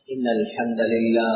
إن الحمد لله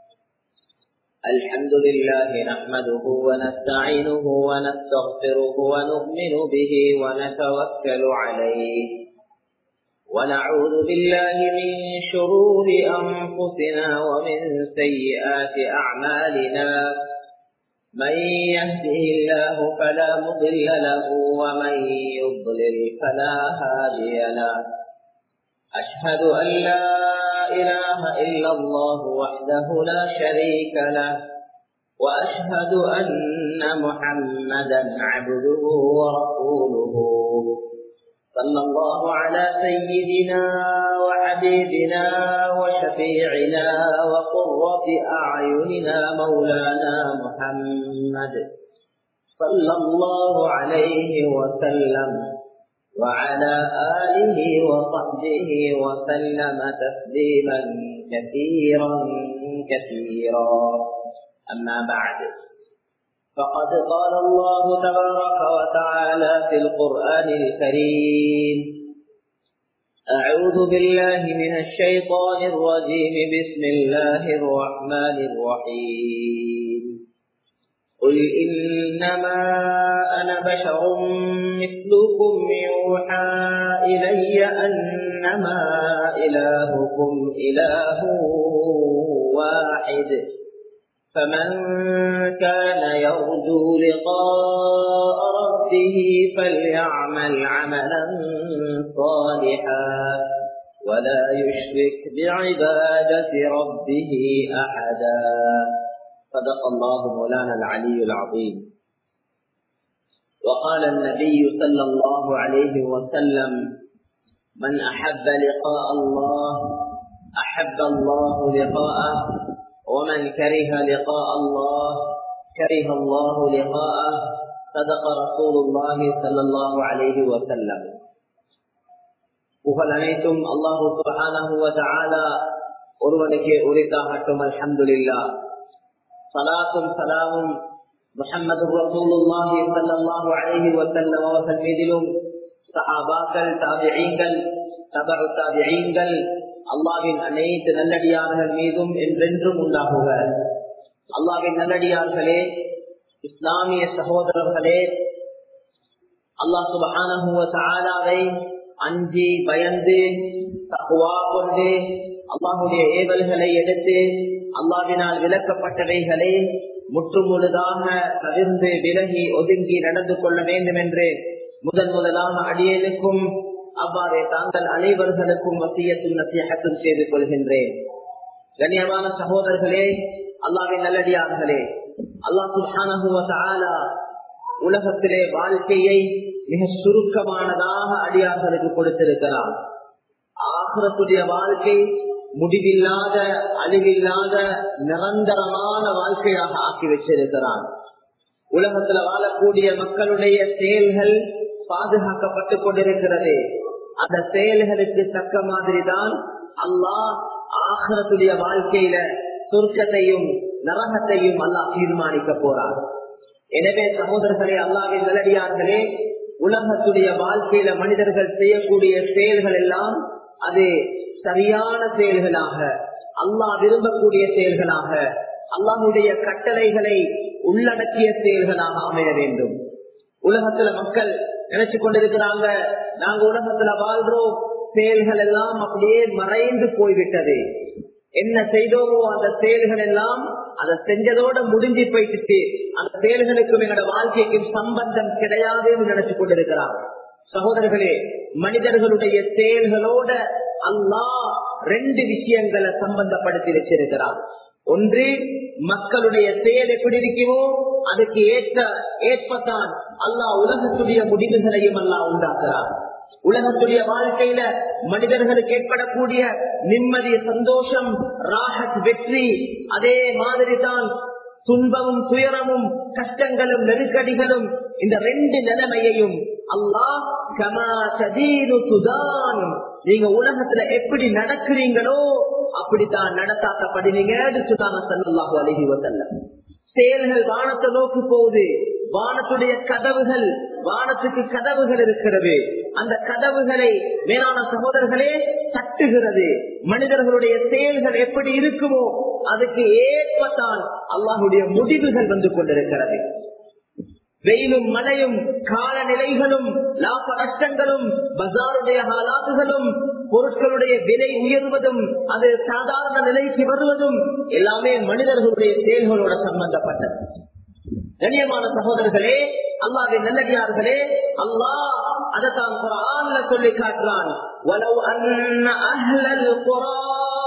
الحمد لله نحمده ونستعينه ونستغفره ونؤمن به ونتوكل عليه ونعوذ بالله من شرور أنفسنا ومن سيئات أعمالنا من يهده الله فلا مضل له ومن يضلل فلا هادي له أشهد أن لا إله إلا الله وحده لا شريك له وأشهد أن محمدا عبده ورسوله صلى الله على سيدنا وحبيبنا وشفيعنا وقرة أعيننا مولانا محمد صلى الله عليه وسلم وعلى آله وصحبه وسلم تسليما كثيرا كثيرا أما بعد فقد قال الله تبارك وتعالى في القرآن الكريم أعوذ بالله من الشيطان الرجيم بسم الله الرحمن الرحيم قل إنما أنا بشر مثلكم يوحى إلي أنما إلهكم إله واحد فمن كان يرجو لقاء ربه فليعمل عملا صالحا ولا يشرك بعبادة ربه أحدا صدق الله مولانا العلي العظيم وقال النبي صلى الله عليه وسلم من أحب لقاء الله أحب الله لقاءه ومن كره لقاء الله كره الله لقاءه صدق رسول الله صلى الله عليه وسلم புகழ் அனைத்தும் அல்லாஹு சுபஹானஹு வ தஆலா ஒருவனுக்கே உரித்தாகட்டும் அல்ஹம்துலில்லாஹ் சலாத்தும் சலாமும் முஹம்மது ரசூலுல்லாஹி ஸல்லல்லாஹு அலைஹி வஸல்லம் அவர்கள் மீதிலும் சஹாபாக்கள் தாபிஈன்கள் தபஉ தாபிஈன்கள் அல்லாஹ்வின் அனைத்து நல்லடியார்கள் மீதும் என்றென்றும் உண்டாகுக அல்லாஹ்வின் நல்லடியார்களே இஸ்லாமிய சகோதரர்களே அல்லாஹ் சுபஹானஹு வ தஆலாவை அஞ்சி பயந்து தக்குவா கொண்டு அல்லாஹுடைய ஏவல்களை எடுத்து அல்லாவினால் விளக்கப்பட்டவைகளை முற்றுமுழுதாக தவிர்ந்து விலகி ஒதுங்கி நடந்து கொள்ள வேண்டும் என்று முதன் முதலாக அடியனுக்கும் அவ்வாறே தாங்கள் அனைவர்களுக்கும் வசியத்தும் நசியகத்தும் செய்து கொள்கின்றேன் கண்ணியமான சகோதரர்களே அல்லாவின் நல்லடியார்களே அல்லாஹ் சுல்ஹானஹுவ உலகத்திலே வாழ்க்கையை மிக சுருக்கமானதாக அடியார்களுக்கு கொடுத்திருக்கிறார் ஆசிரத்துடைய வாழ்க்கை முடிவில்லாத அழிவில்லாத நிரந்தரமான வாழ்க்கையாக ஆக்கி வச்சிருக்கிறான் உலகத்துல வாழக்கூடிய மக்களுடைய செயல்கள் பாதுகாக்கப்பட்டுக் கொண்டிருக்கிறது அந்த செயல்களுக்கு தக்க மாதிரி தான் அல்லாஹ் ஆகரத்துடைய வாழ்க்கையில சொர்க்கத்தையும் நரகத்தையும் அல்லாஹ் தீர்மானிக்க போறார் எனவே சகோதரர்களே அல்லாவின் நல்லடியார்களே உலகத்துடைய வாழ்க்கையில மனிதர்கள் செய்யக்கூடிய செயல்கள் எல்லாம் அது சரியான செயல்களாக அல்லாஹ் விரும்பக்கூடிய செயல்களாக அல்லாஹுடைய கட்டளைகளை உள்ளடக்கிய செயல்களாக அமைய வேண்டும் உலகத்துல மக்கள் நினைச்சு கொண்டிருக்கிறாங்க நாங்க உலகத்துல வாழ்றோம் செயல்கள் எல்லாம் அப்படியே மறைந்து போய்விட்டது என்ன செய்தோமோ அந்த செயல்கள் எல்லாம் அதை செஞ்சதோட முடிஞ்சு போயிட்டு அந்த செயல்களுக்கும் எங்களோட வாழ்க்கைக்கும் சம்பந்தம் கிடையாதுன்னு நினைச்சு கொண்டிருக்கிறாங்க சகோதரர்களே மனிதர்களுடைய செயல்களோட அல்லாஹ் ரெண்டு விஷயங்களை சம்பந்தப்படுத்தி வச்சிருக்கிறார் ஒன்று மக்களுடைய செயல் எப்படி இருக்குமோ அதுக்கு ஏற்ற ஏற்பத்தான் அல்லாஹ் உலகத்துடைய முடிவுகளையும் அல்லாஹ் உண்டாக்குறார் உலகத்துடைய வாழ்க்கையில மனிதர்களுக்கு ஏற்படக்கூடிய நிம்மதி சந்தோஷம் ராகத் வெற்றி அதே மாதிரி தான் துன்பமும் துயரமும் கஷ்டங்களும் நெருக்கடிகளும் இந்த ரெண்டு நிலைமையையும் அல்லாஹ் கமா சதீரு சுதான் நீங்க உலகத்துல எப்படி நடக்கிறீங்களோ அப்படித்தான் நடத்தாக்கப்படுவீங்க சுதான சல்லாஹு அலஹி வசல்லம் செயல்கள் வானத்தை நோக்கி போகுது வானத்துடைய கதவுகள் வானத்துக்கு கதவுகள் இருக்கிறது அந்த கதவுகளை மேலான சகோதரர்களே தட்டுகிறது மனிதர்களுடைய செயல்கள் எப்படி இருக்குமோ அதுக்கு ஏற்பத்தான் அல்லாஹுடைய முடிவுகள் வந்து கொண்டிருக்கிறது வெயிலும் மழையும் காலநிலைகளும் லாப நஷ்டங்களும் பஜாருடைய ஹாலாத்துகளும் பொருட்களுடைய விலை உயர்வதும் அது சாதாரண நிலைக்கு வருவதும் எல்லாமே மனிதர்களுடைய செயல்களோட சம்பந்தப்பட்டது கண்ணியமான சகோதரர்களே அல்லாவின் நல்லடியார்களே அல்லாஹ் அதைத்தான் குரான்ல சொல்லி காட்டுறான் وَلَوْ أَنَّ أَهْلَ الْقُرَىٰ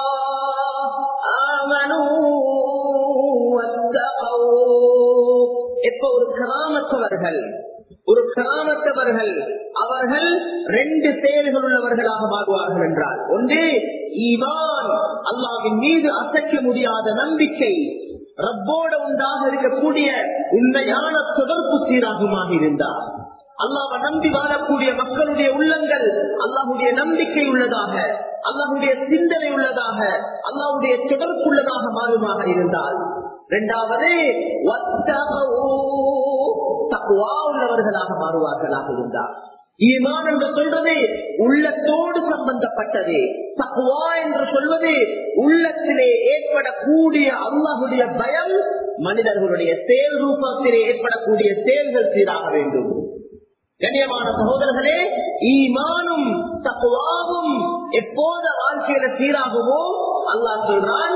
آمَنُوا وَاتَّقَوْا எப்ப ஒரு கிராமத்தவர்கள் ஒரு கிராமத்தவர்கள் அவர்கள் ரெண்டு செயல்கள் உள்ளவர்களாக மாறுவார்கள் என்றால் ஒன்று ஈவான் அல்லாவின் மீது அசைக்க முடியாத நம்பிக்கை ரப்போட உண்டாக இருக்கக்கூடிய உண்மையான தொடர்பு சீராகுமாக இருந்தார் அல்லாவை நம்பி வாழக்கூடிய மக்களுடைய உள்ளங்கள் அல்லாஹுடைய நம்பிக்கை உள்ளதாக அல்லாஹுடைய சிந்தனை உள்ளதாக அல்லாஹுடைய தொடர்பு உள்ளதாக மாறுமாக இருந்தால் இரண்டாவது தக்குவா உள்ளவர்களாக மாறுவார்களாக இருந்தார் ஈமான் என்று சொல்றது உள்ளத்தோடு சம்பந்தப்பட்டது தக்குவா என்று சொல்வது உள்ளத்திலே ஏற்படக்கூடிய அல்லாஹுடைய பயம் மனிதர்களுடைய செயல் ரூபத்திலே ஏற்படக்கூடிய செயல்கள் சீராக வேண்டும் கண்ணியமான சகோதரர்களே ஈமானும் தக்குவாவும் எப்போத வாழ்க்கையில சீராகுமோ அல்லாஹ் சொல்றான்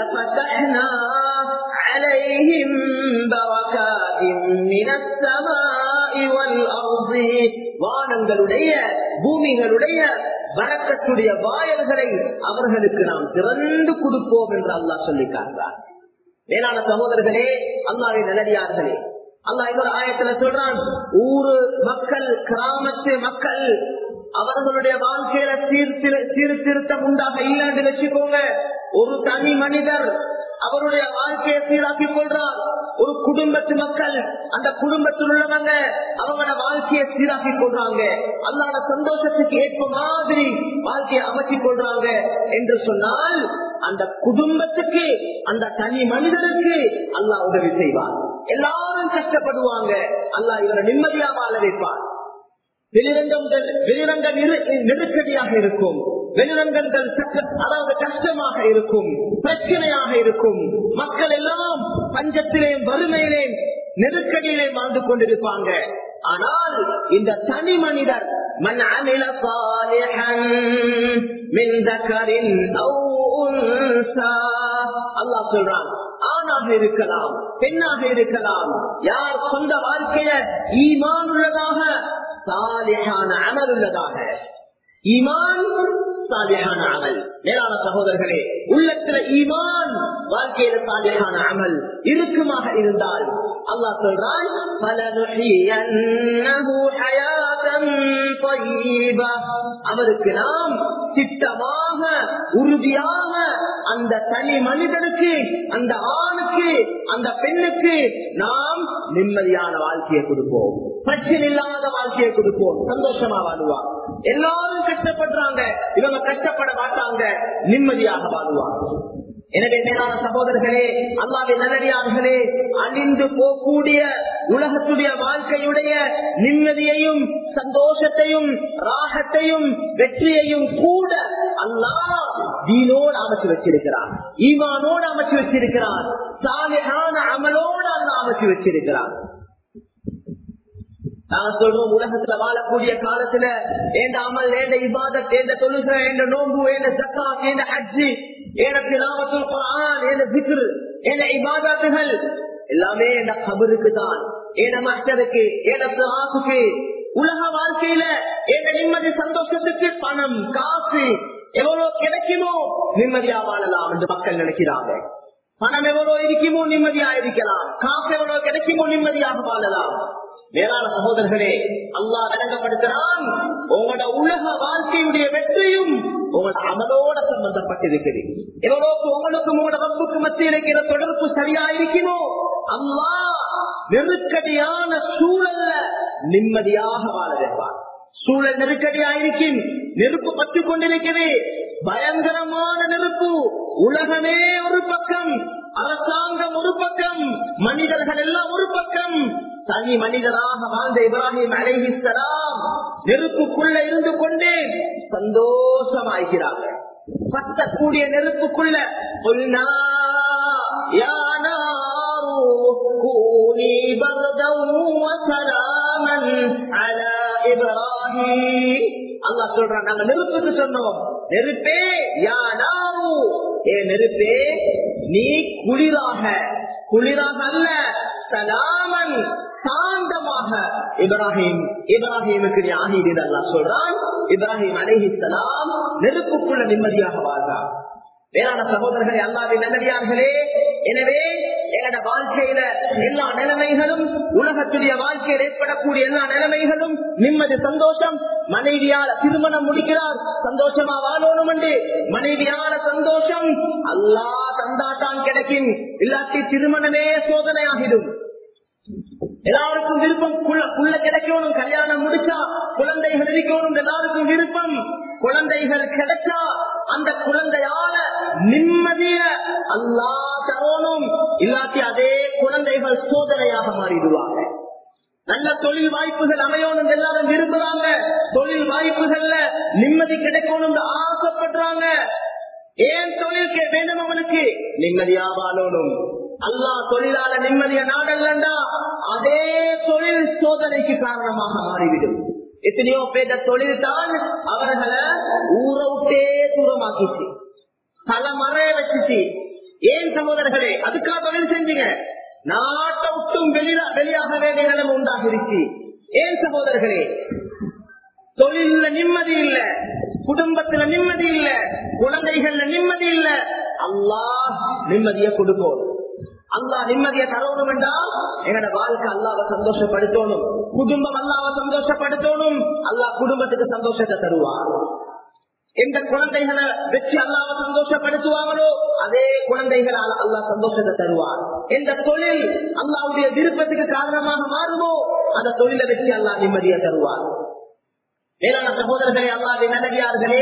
عليهم بركات من السماء والأرض வானங்களுடைய பூமிகளுடைய வரக்கத்துடைய வாயல்களை அவர்களுக்கு நாம் திறந்து கொடுப்போம் என்று அல்லாஹ் சொல்லி காண்றார் மேலான சகோதரர்களே அல்லாவின் நல்லடியார்களே அல்லா இன்னொரு ஆயத்துல சொல்றான் ஊரு மக்கள் கிராமத்து மக்கள் அவர்களுடைய வாழ்க்கையில சீர்திருத்தம் உண்டாக இல்லைன்னு வச்சுக்கோங்க ஒரு தனி மனிதர் அவருடைய வாழ்க்கையை சீராக்கி கொள்றார் ஒரு குடும்பத்து மக்கள் அந்த குடும்பத்தில் உள்ளவங்க அவங்களோட வாழ்க்கையை சீராக்கி கொள்றாங்க அல்லாத சந்தோஷத்துக்கு ஏற்ப மாதிரி வாழ்க்கையை அமைச்சு கொள்றாங்க என்று சொன்னால் அந்த குடும்பத்துக்கு அந்த தனி மனிதனுக்கு அல்லாஹ் உதவி செய்வார் எல்லாரும் கஷ்டப்படுவாங்க அல்லாஹ் இவரை நிம்மதியா வாழ வைப்பார் வெளிரங்கங்கள் வெளிரங்க நெருக்கடியாக இருக்கும் வெளிரங்கங்கள் அதாவது கஷ்டமாக இருக்கும் பிரச்சனையாக இருக்கும் மக்கள் எல்லாம் பஞ்சத்திலேயும் வறுமையிலேயும் நெருக்கடியிலே வாழ்ந்து கொண்டிருப்பாங்க ஆனால் இந்த தனி மனிதர் من عمل صالحا من ذكر او انثى அல்லாஹ் சொல்றான் ஆணாக இருக்கலாம் பெண்ணாக இருக்கலாம் யார் சொந்த வாழ்க்கைய ஈமான் உள்ளதாக சாலியான அமல் உள்ளதாக ஈமான் சாலியான அமல் மேலான சகோதரர்களே உள்ளத்துல ஈமான் வாழ்க்கையில சாலியான அமல் இருக்குமாக இருந்தால் அல்லாஹ் சொல்றான் அவருக்கு நாம் திட்டமாக உறுதியாக அந்த தனி மனிதனுக்கு அந்த ஆணுக்கு அந்த பெண்ணுக்கு நாம் நிம்மதியான வாழ்க்கையை கொடுப்போம் பிரச்சனை இல்லாத வாழ்க்கையை கொடுப்போம் சந்தோஷமா வாழ்வாங்க எல்லாரும் கஷ்டப்படுறாங்க இவங்க கஷ்டப்பட மாட்டாங்க நிம்மதியாக வாழ்வாங்க எனவே மேலான சகோதரர்களே அல்லாவின் நல்லடியார்களே அழிந்து போகக்கூடிய உலகத்துடைய வாழ்க்கையுடைய நிம்மதியையும் சந்தோஷத்தையும் ராகத்தையும் வெற்றியையும் கூட அல்லாஹ் தீனோடு அமைச்சு வச்சிருக்கிறான் ஈமானோடு அமைச்சு வச்சிருக்கிறான் சாலையான அமலோடு அல்ல அமைச்சு வச்சிருக்கிறான் நாங்க சொல்றோம் உலகத்துல வாழக்கூடிய காலத்துல ஏண்ட அமல் ஏண்ட இபாதத் ஏண்ட தொழுகை ஏண்ட நோம்பு ஏண்ட சக்கா ஏண்ட ஹஜ்ஜி ஏண்ட திலாவத்துல் குர்ஆன் ஏண்ட திக்ரு ஏண்ட இபாதத்துகள் எல்லாமே என்ற கபருக்கு தான் ஏன மஸ்டருக்கு ஏன சிராசுக்கு உலக வாழ்க்கையில ஏன நிம்மதி சந்தோஷத்துக்கு பணம் காசு எவ்வளவு கிடைக்குமோ நிம்மதியா வாழலாம் என்று மக்கள் நினைக்கிறாங்க பணம் எவ்வளவு இருக்குமோ நிம்மதியா இருக்கலாம் காசு எவ்வளவு கிடைக்குமோ நிம்மதியாக வாழலாம் மேலான சகோதரர்களே அல்லாஹ் விளங்கப்படுத்துறான் உங்களோட உலக வாழ்க்கையுடைய வெற்றியும் உங்களோட அமலோட சம்பந்தப்பட்டிருக்குது எவ்வளவுக்கு உங்களுக்கும் உங்களோட ரப்புக்கு மத்தியில் இருக்கிற தொடர்பு சரியா இருக்குமோ அல்லாஹ் நெருக்கடியான சூழல்ல நிம்மதியாக வாழ வைப்பார் சூழல் நெருக்கடியா இருக்கும் நெருப்பு பற்றி கொண்டிருக்கிறது பயங்கரமான நெருப்பு உலகமே ஒரு பக்கம் அரசாங்கம் ஒரு பக்கம் மனிதர்கள் எல்லாம் ஒரு பக்கம் தனி மனிதராக வாழ்ந்த இப்ராஹிம் அலைஹிஸ்ஸலாம் நெருப்புக்குள்ள இருந்து கொண்டே சந்தோஷமாகிறாங்க பத்தக்கூடிய நெருப்புக்குள்ள قلنا يا نار كوني بردا وسلاما على إبراهيم அல்லாஹ் சொல்றான் நாங்க நெருப்புக்கு சொன்னோம் நெருப்பே யா நாரு ஏ நெருப்பே நீ குளிராக குளிராக அல்ல சலாமன் சாந்தமாக இப்ராஹிம் இப்ராஹிமுக்கு நீ ஆகிடு அல்லாஹ் சொல்றான் இப்ராஹிம் அலைஹி சலாம் நெருப்புக்குள்ள நிம்மதியாக வாழ்றான் வேளாண் சகோதரர்களே அல்லாவின் நல்லடியார்களே எனவே எங்களோட வாழ்க்கையில எல்லா நிலைமைகளும் உலகத்துடைய வாழ்க்கையில் ஏற்படக்கூடிய எல்லா நிலைமைகளும் நிம்மதி சந்தோஷம் மனைவியால திருமணம் முடிக்கிறார் சந்தோஷமா வாழணும் என்று மனைவியால சந்தோஷம் அல்லா தந்தாட்டான் கிடைக்கும் இல்லாட்டி திருமணமே சோதனையாகிடும் எல்லாருக்கும் விருப்பம் புள்ள கிடைக்கணும் கல்யாணம் முடிச்சா குழந்தைகள் இருக்கணும் எல்லாருக்கும் விருப்பம் குழந்தைகள் கிடைச்சா அந்த குழந்தையால நிம்மதிய அல்லா தரணும் இல்லாட்டி அதே குழந்தைகள் சோதனையாக மாறிடுவாங்க நல்ல தொழில் வாய்ப்புகள் அமையணும் எல்லாரும் விரும்புறாங்க தொழில் வாய்ப்புகள்ல நிம்மதி கிடைக்கணும் ஆசைப்படுறாங்க ஏன் தொழில் வேணும் அவனுக்கு நிம்மதியா வாழணும் அல்லா தொழிலாள நிம்மதிய நாடல்லண்டா அதே தொழில் சோதனைக்கு காரணமாக மாறிவிடும் எத்தனையோ பேர தொழில் தான் அவர்களை ஊற விட்டே தூரமாக்கிச்சு தலைமறைய வச்சுச்சு ஏன் சகோதரர்களே அதுக்காக தொழில் செஞ்சீங்க நாட்டை விட்டும் வெளியில வெளியாக வேண்டிய நிலைமை உண்டாகிருச்சு ஏன் சகோதரர்களே தொழில நிம்மதி இல்ல குடும்பத்துல நிம்மதி இல்ல குழந்தைகள்ல நிம்மதி இல்ல அல்லாஹ் நிம்மதியை கொடுக்கும் அல்லாஹ் நிம்மதியை தரணும் என்றால் எங்களோட வாழ்க்கை அல்லாவை சந்தோஷப்படுத்தணும் குடும்பம் அல்லாவை சந்தோஷப்படுத்தணும் அல்லாஹ் குடும்பத்துக்கு சந்தோஷத்தை தருவார் எந்த குழந்தைகளை வச்சு அல்லாவை சந்தோஷப்படுத்துவாங்களோ அதே குழந்தைகளால் அல்லாஹ் சந்தோஷத்தை தருவார் எந்த தொழில் அல்லாவுடைய விருப்பத்துக்கு காரணமாக மாறுமோ அந்த தொழிலை வச்சு அல்லாஹ் நிம்மதியை தருவார் மேலான சகோதரர்களே அல்லாவின் நல்லடியார்களே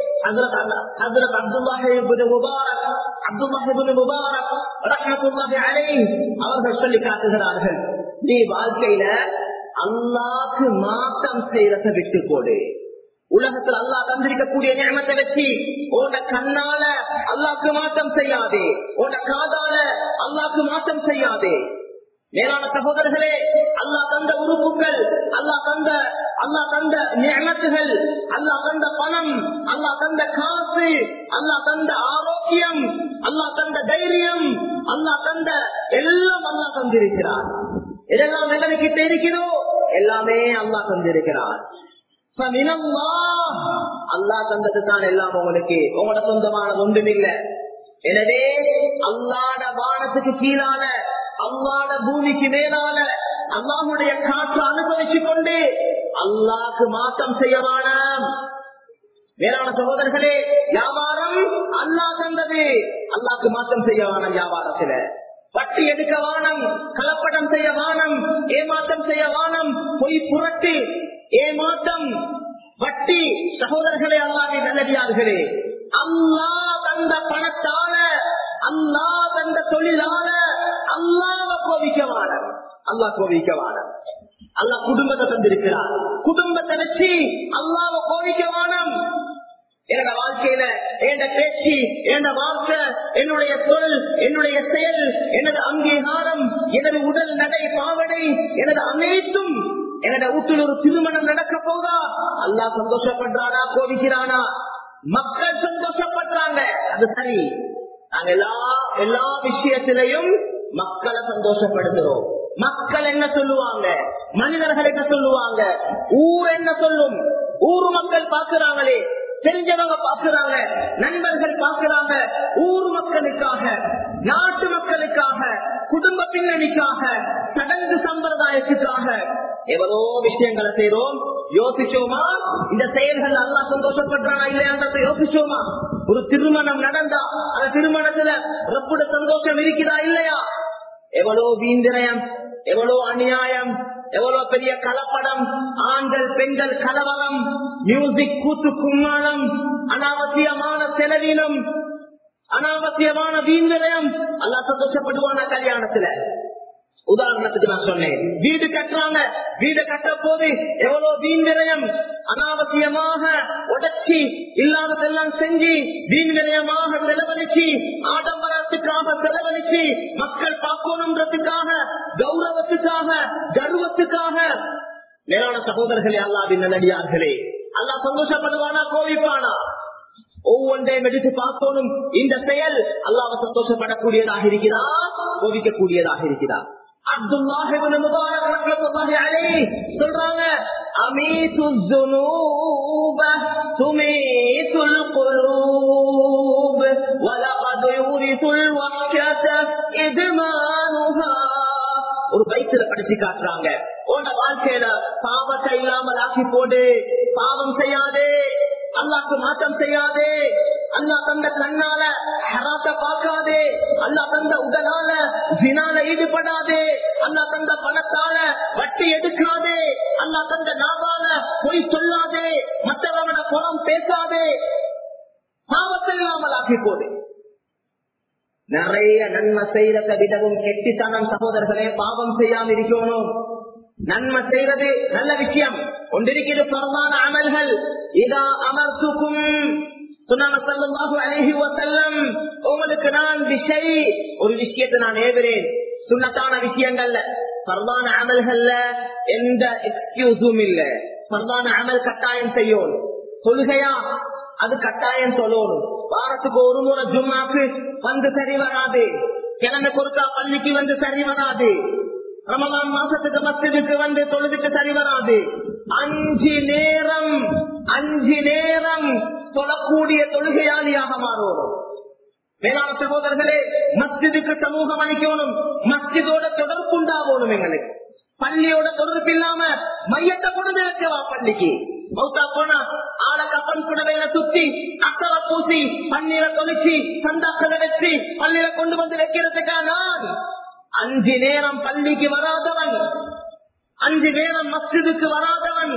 ஹசரத் அப்துல்லாஹி முபாரக் அப்துல்லாஹி முபாரக் ரஹமத்துல்லாஹி அலைஹி அவர்கள் சொல்லி காட்டுகிறார்கள் நீ வாழ்க்கையில அல்லாக்கு மாற்றம் செய்யறத விட்டு போடு உலகத்தில் அல்லாஹ் தந்திருக்கக்கூடிய நியமத்தை வச்சு உன கண்ணால அல்லாக்கு மாற்றம் செய்யாதே உன காதால அல்லாக்கு மாற்றம் செய்யாதே மேலான சகோதரர்களே அல்லா தந்த உறுப்புகள் அல்லா தந்த அல்லா தந்த நியமத்துகள் அல்லா தந்த பணம் அல்லா தந்த காசு அல்லா தந்த ஆரோக்கியம் அல்லா தந்த தைரியம் அல்லா தந்த எல்லாம் அல்லா தந்திருக்கிறார் இதெல்லாம் எங்களுக்கு இருக்கிறதோ எல்லாமே அல்லா தந்திருக்கிறார் அல்லா தந்தது தான் எல்லாம் உங்களுக்கு உங்களோட சொந்தமானது ஒன்றுமில்ல எனவே அல்லாட வானத்துக்கு கீழான அல்லாட பூமிக்கு மேலான அல்லாஹுடைய காற்று அனுபவிச்சு கொண்டு அல்லாக்கு மாற்றம் செய்யவான மேலான சகோதரர்களே வியாபாரம் அல்லா தந்தது அல்லாக்கு மாற்றம் செய்யவான வியாபாரத்துல வட்டி எடுக்க வானம் கலப்படம் செய்ய வானம் ஏமாற்றம் செய்ய வானம் பொய் புரட்டு ஏமாற்றம் வட்டி சகோதரர்களே அல்லாவே நல்லடியார்களே அல்லா தந்த பணத்தால அல்லா தந்த தொழிலால அல்லாவ கோபிக்கவான அல்லா கோபிக்கவான அல்லா குடும்பத்தை தந்திருக்கிறார் குடும்பத்தை வச்சு அல்லாவ கோபிக்கவானம் என்னோட வாழ்க்கையில என் பேச்சு என் வார்த்தை என்னுடைய சொல் என்னுடைய செயல் எனது அங்கீகாரம் எனது உடல் நடை பாவடை எனது அனைத்தும் என்னோட வீட்டில் ஒரு திருமணம் நடக்க போதா அல்லா சந்தோஷப்படுறானா கோபிக்கிறானா மக்கள் சந்தோஷப்படுறாங்க அது சரி நாங்க எல்லா எல்லா விஷயத்திலையும் மக்களை சந்தோஷப்படுத்துறோம் மக்கள் என்ன சொல்லுவாங்க மனிதர்கள் என்ன சொல்லுவாங்க ஊர் என்ன சொல்லும் ஊர் மக்கள் பாக்குறாங்களே தெரிஞ்சவங்க பாக்குறாங்க நண்பர்கள் பாக்குறாங்க ஊர் மக்களுக்காக நாட்டு மக்களுக்காக குடும்ப பின்னணிக்காக சடங்கு சம்பிரதாயத்துக்காக எவ்வளோ விஷயங்களை செய்யறோம் யோசிச்சோமா இந்த செயல்கள் நல்லா சந்தோஷப்படுறானா இல்லையான்றத யோசிச்சோமா ஒரு திருமணம் நடந்தா அந்த திருமணத்துல ரப்புட சந்தோஷம் இருக்குதா இல்லையா எவ்வளவு வீந்திரயம் எவ்வளவு அநியாயம் எவ்வளவு பெரிய கலப்படம் ஆண்கள் பெண்கள் கலவரம் மியூசிக் கூத்து கும்மாளம் அனாவசியமான செலவினம் அனாவசியமான வீண்விரயம் அல்லா சந்தோஷப்படுவான கல்யாணத்துல உதாரணத்துக்கு நான் சொன்னேன் வீடு கட்டுறாங்க வீடு கட்ட போது எவ்வளவு வீண் விரயம் அனாவசியமாக உடச்சி இல்லாததெல்லாம் செஞ்சு வீண் விரயமாக செலவழிச்சு ஆடம்பரத்துக்காக செலவழிச்சு மக்கள் பார்க்கணுன்றதுக்காக கௌரவத்துக்காக கர்வத்துக்காக மேலான சகோதரர்களே அல்லாவின் நல்லடியார்களே அல்லா சந்தோஷப்படுவானா கோவிப்பானா ஒவ்வொன்றையும் எடுத்து பார்க்கணும் இந்த செயல் அல்லாவை சந்தோஷப்படக்கூடியதாக இருக்கிறா கோவிக்கக்கூடியதாக இருக்கிறா அப்துல்லாஹிபின் முபாரக் ரஹ்மத்துல்லாஹி அலைஹி சொல்றாங்க அமீது الذنوب تميت القلوب ولقد يورث الوحشة إدمانها ஒரு பைத்துல படிச்சு காட்டுறாங்க உன்னோட வாழ்க்கையில பாவத்தை இல்லாமல் ஆக்கி போடு பாவம் செய்யாதே அல்லாக்கு மாற்றம் செய்யாதே அல்லா தந்த கண்ணால ஹராத்த பார்க்காதே அல்லா தந்த உடலால வினால ஈடுபடாதே அல்லா தந்த பணத்தால வட்டி எடுக்காதே அல்லா தந்த நாவால பொய் சொல்லாதே மற்றவங்களோட புறம் பேசாதே பாவத்தை இல்லாமல் ஆக்கி போடு நிறைய நன்மை செய்யறத விடவும் கெட்டித்தனம் சகோதரர்களே பாவம் செய்யாம இருக்கணும் நன்மை செய்யறது நல்ல விஷயம் ஒன்றிருக்கிறது பரவான அமல்கள் இதா அமர்த்துக்கும் உங்களுக்கு நான் விஷை ஒரு விஷயத்தை நான் ஏவுறேன் சுண்ணத்தான விஷயங்கள்ல பரவான அமல்கள்ல எந்த எக்ஸ்கியூஸும் இல்ல பரவான அமல் கட்டாயம் செய்யும் சொல்கையா அது கட்டாயம் சொல்லணும் வாரத்துக்கு ஒரு முறை ஜும்மாக்கு வந்து சரி வராது கிழமை கொடுத்தா பள்ளிக்கு வந்து சரி வராது ரமதான் மாசத்துக்கு மஸ்ஜிதுக்கு வந்து தொழுதுக்கு சரி வராது அஞ்சு நேரம் அஞ்சு நேரம் தொழக்கூடிய தொழுகையாளியாக மாறணும் மேலான சகோதரர்களே மஸ்ஜிதுக்கு சமூகம் அளிக்கணும் மஸ்ஜிதோட தொடர்பு உண்டாகணும் எங்களுக்கு பள்ளியோட தொடர்பு இல்லாம மையத்தை கொண்டு வைக்கவா பள்ளிக்கு மௌத்தா போனா ஆள கப்பன் குடவையில சுத்தி அக்கறை பூசி பன்னீரை தொலைச்சி சந்தாக்களை வச்சு பள்ளியில கொண்டு வந்து வைக்கிறதுக்காக நான் அஞ்சு நேரம் பள்ளிக்கு வராதவன் அஞ்சு நேரம் மஸ்ஜிதுக்கு வராதவன்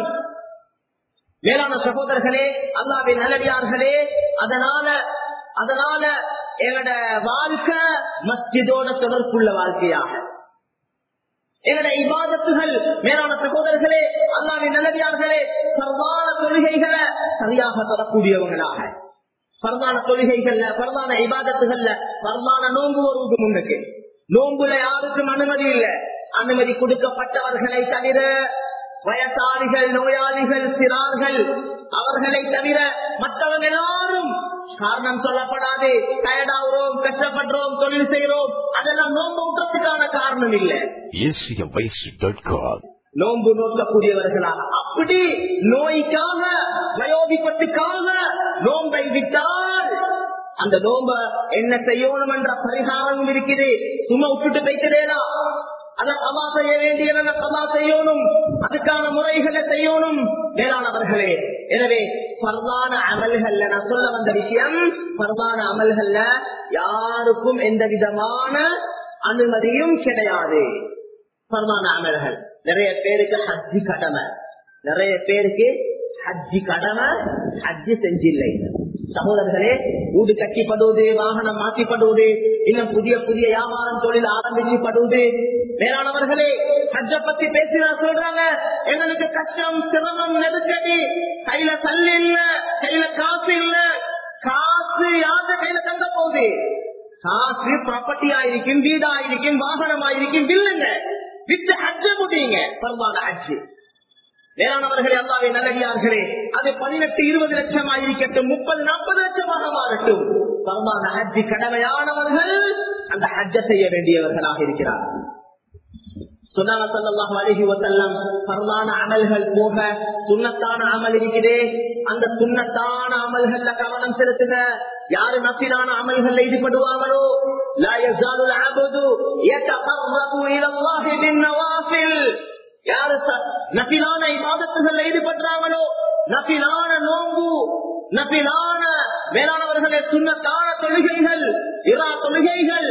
மேலான சகோதரர்களே அல்லாவின் நல்லடியார்களே அதனால அதனால எங்கட வாழ்க்கை மஸ்ஜிதோட தொடர்புள்ள வாழ்க்கையாக எங்கட இபாதத்துகள் மேலான சகோதரர்களே அல்லாவின் நல்லடியார்களே சர்வான தொழுகைகளை சரியாக தொடக்கூடியவங்களாக பரதான தொழுகைகள்ல பரதான இபாதத்துகள்ல பரதான நோன்பு வருவது முன்னுக்கு நோன்புல யாருக்கும் அனுமதி இல்ல அனுமதி கொடுக்கப்பட்டவர்களை தவிர வயசாளிகள் நோயாளிகள் சிறார்கள் அவர்களை தவிர மற்றவங்க எல்லாரும் காரணம் சொல்லப்படாது டயர்டாகிறோம் கஷ்டப்படுறோம் தொழில் செய்யறோம் அதெல்லாம் நோன்பு விட்டுறதுக்கான காரணம் இல்ல acmways.com. நோன்பு நோக்கக்கூடியவர்களாக அப்படி நோய்க்காக வயோதிப்பட்டுக்காக நோன்பை விட்டால் அந்த நோம்ப என்ன செய்யணும் என்ற பரிகாரமும் இருக்குது சும்மா விட்டுட்டு போய்க்கிறேனா அதை கதா செய்ய வேண்டியவங்க கதா செய்யணும் அதுக்கான முறைகளை செய்யணும் மேலானவர்களே எனவே பரதான அமல்கள்ல நான் சொல்ல வந்த விஷயம் பரதான அமல்கள்ல யாருக்கும் எந்த விதமான அனுமதியும் கிடையாது பரதான அமல்கள் நிறைய பேருக்கு ஹஜ்ஜி கடமை நிறைய பேருக்கு ஹஜ்ஜி கடமை ஹஜ்ஜி செஞ்சில்லை சகோதரர்களே வீடு கட்டிப்படுவது வாகனம் மாற்றிப்படுவது இன்னும் புதிய புதிய வியாபாரம் தொழில் ஆரம்பிக்கப்படுவது வேளாணவர்களே ஹஜ்ஜ பத்தி பேசினா சொல்றாங்க எங்களுக்கு கஷ்டம் சிரமம் நெருக்கடி கையில தள்ளு இல்ல கையில காசு இல்ல காசு யாத கையில தங்க போகுது காசு ப்ராப்பர்ட்டி ஆயிருக்கும் வீடு ஆயிருக்கும் வாகனம் ஆயிருக்கும் பில்லுங்க வித்து ஹஜ்ஜ முடியுங்க பரவான ஹஜ்ஜு வேளாணவர்களே அல்லாவே நல்லடியார்களே அது பதினெட்டு இருபது லட்சம் ஆயிருக்கட்டும் முப்பது நாற்பது லட்சமாக மாறட்டும் பரவான ஹஜ்ஜி கடமையானவர்கள் அந்த ஹஜ்ஜ செய்ய வேண்டியவர்களாக இருக்கிறார் சொன்னாங்க ஸல்லல்லாஹு அலைஹி வஸல்லம் ஃபர்லான அமல்கள் போக சுன்னத்தான அமல் இருக்குதே அந்த சுன்னத்தான அமல்கள்ல கவனம் செலுத்துங்க யாரு நஃபிலான அமல்கள்ல ஈடுபடுவாங்களோ லா யஸாலுல் அப்து யதகர்ரபு இலல்லாஹி பின்னவாஃபில் யாரு ச- நஃபிலான இபாதத்துகள்ல ஈடுபடுறாங்களோ நஃபிலான நோன்பு நஃபிலான மேலானவர்களே சுன்னத்தான தொழுகைகள் இரா தொழுகைகள்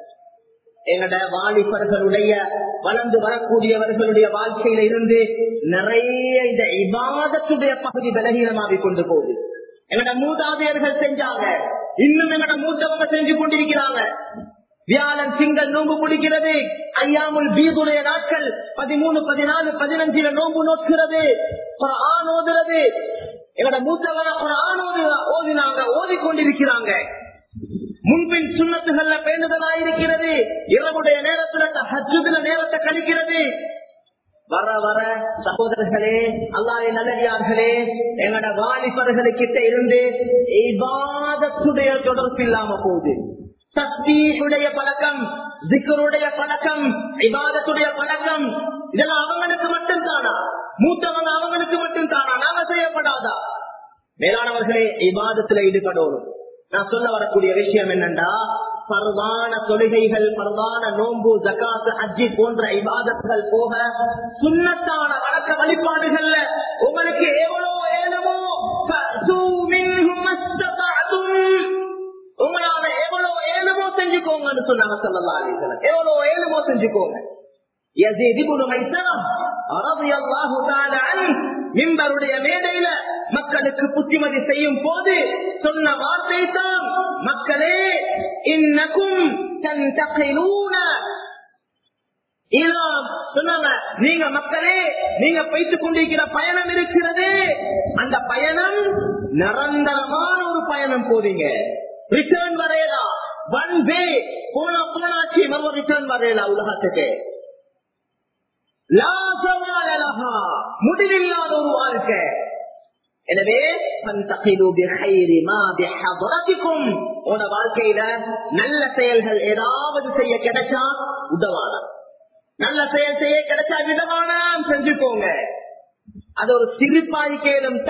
எங்கட வாலிபர்களுடைய வளர்ந்து வரக்கூடியவர்களுடைய வாழ்க்கையில இருந்து நிறைய இந்த இபாதத்துடைய பகுதி பலகீனமாகி கொண்டு போகுது எங்கட மூதாதையர்கள் செஞ்சாங்க இன்னும் எங்கட மூத்தவங்க செஞ்சு கொண்டிருக்கிறாங்க வியாழன் திங்கள் நோன்பு பிடிக்கிறது ஐயாமுல் பீதுடைய நாட்கள் பதிமூணு பதினாலு பதினஞ்சுல நோன்பு நோக்கிறது குரான் ஓதுறது எங்களோட மூத்தவன குரான் ஓதி ஓதினாங்க ஓதிக்கொண்டிருக்கிறாங்க முன்பின் சுண்ணத்துகள்ல பேணுதலா இருக்கிறது இரவுடைய நேரத்துல ஹஜ்ஜுல நேரத்தை கழிக்கிறது வர வர சகோதரர்களே அல்லாஹ்வின் நல்லடியார்களே எங்களோட வாலிபர்களுக்கிட்ட இருந்து இபாதத்துடைய தொடர்பு இல்லாம போகுது சக்தியுடைய பழக்கம் திக்கருடைய பழக்கம் இபாதத்துடைய பழக்கம் இதெல்லாம் அவங்களுக்கு மட்டும் தானா மூத்தவங்க அவங்களுக்கு மட்டும் தானா நாங்க செய்யப்படாதா மேலானவர்களே இபாதத்துல ஈடுபடணும் நான் சொல்ல வரக்கூடிய விஷயம் என்னண்டா பரவான தொழுகைகள் பரவான நோன்பு ஜக்காத்து அஜி போன்ற இபாதத்துகள் போக சுண்ணத்தான வழக்க வழிபாடுகள்ல உங்களுக்கு எவ்வளவு ஏழுமோ உங்களால எவ்வளவு ஏழுமோ செஞ்சுக்கோங்கன்னு சொன்னாங்க சொல்லலாம் எவ்வளவு ஏழுமோ செஞ்சுக்கோங்க மிம்பருடைய மேடையில மக்களுக்கு புத்திமதி செய்யும் போது சொன்ன வார்த்தை தான் மக்களே இன்னக்கும் சொன்னாங்க நீங்க மக்களே நீங்க போய்த்து கொண்டிருக்கிற பயணம் இருக்கிறது அந்த பயணம் நிரந்தரமான ஒரு பயணம் போறீங்க ரிட்டர்ன் வரையலா ஒன் வே போனா போனாச்சு நம்ம ரிட்டர்ன் வரையலா உலகத்துக்கு முடிவில்லாத ஒரு வாழ்க்கை எனவே உன வாழ்க்கையில நல்ல செயல்கள் ஏதாவது செய்ய கிடைச்சா உதவான நல்ல செயல் செய்ய கிடைச்சா விதமான செஞ்சுக்கோங்க அது ஒரு சிரிப்பாய் கேளும்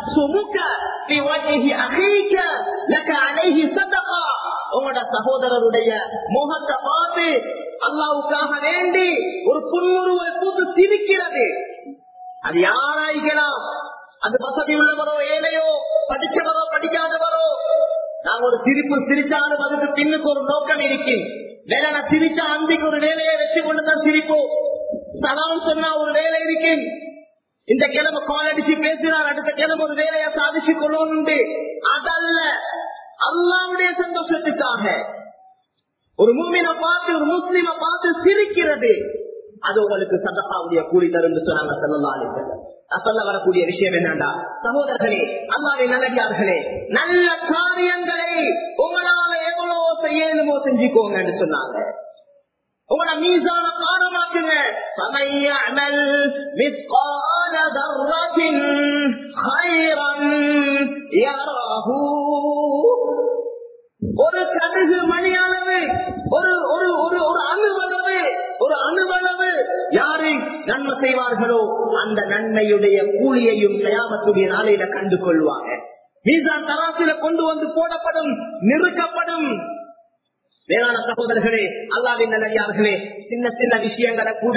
உங்களோட சகோதரருடைய முகத்தை பார்த்து அல்லாவுக்காக வேண்டி ஒரு புன்முருவை பூத்து சிரிக்கிறது அது யாராய்க்கலாம் அது வசதி உள்ளவரோ ஏழையோ படிச்சவரோ படிக்காதவரோ நாங்க ஒரு சிரிப்பு சிரிச்சாலும் அதுக்கு பின்னுக்கு ஒரு நோக்கம் இருக்கு வேலை நான் சிரிச்சா அன்றைக்கு ஒரு வேலையை வச்சு கொண்டுதான் சிரிப்போம் சலாம் சொன்னா ஒரு வேலை இருக்கு இந்த கிழமை கால் அடிச்சு பேசினார் அடுத்த கிழமை ஒரு வேலையை சாதிச்சு கொள்ளணும் அதல்ல அல்லாவுடைய சந்தோஷத்துக்காக ஒரு மூமினை பார்த்து ஒரு முஸ்லிம பார்த்து சிரிக்கிறது அது உங்களுக்கு சதப்பாவுடைய கூலி தரும் சொன்னாங்க செல்லலாம் நான் சொல்ல வரக்கூடிய விஷயம் என்னண்டா சகோதரர்களே அல்லாவை நல்லடியார்களே நல்ல காரியங்களை உங்களால எவ்வளவோ செய்யணுமோ செஞ்சுக்கோங்கன்னு சொன்னாங்க உங்களோட மீசான பாடமாக்குங்க சமையல் மிஸ்கால தர்ரத்தின் ஹைரன் யரஹூ ஒரு கடுகு மணியானது ஒரு ஒரு ஒரு ஒரு அணுவளவு ஒரு அணுவளவு யாரு நன்மை செய்வார்களோ அந்த நன்மையுடைய கூலியையும் கயாமத்துடைய நாளையில கண்டு கொள்வாங்க மீசான் தராசில கொண்டு வந்து போடப்படும் நிறுக்கப்படும் வேளாண் சகோதரர்களே அல்லாவின் நல்லடியார்களே சின்ன சின்ன விஷயங்களை கூட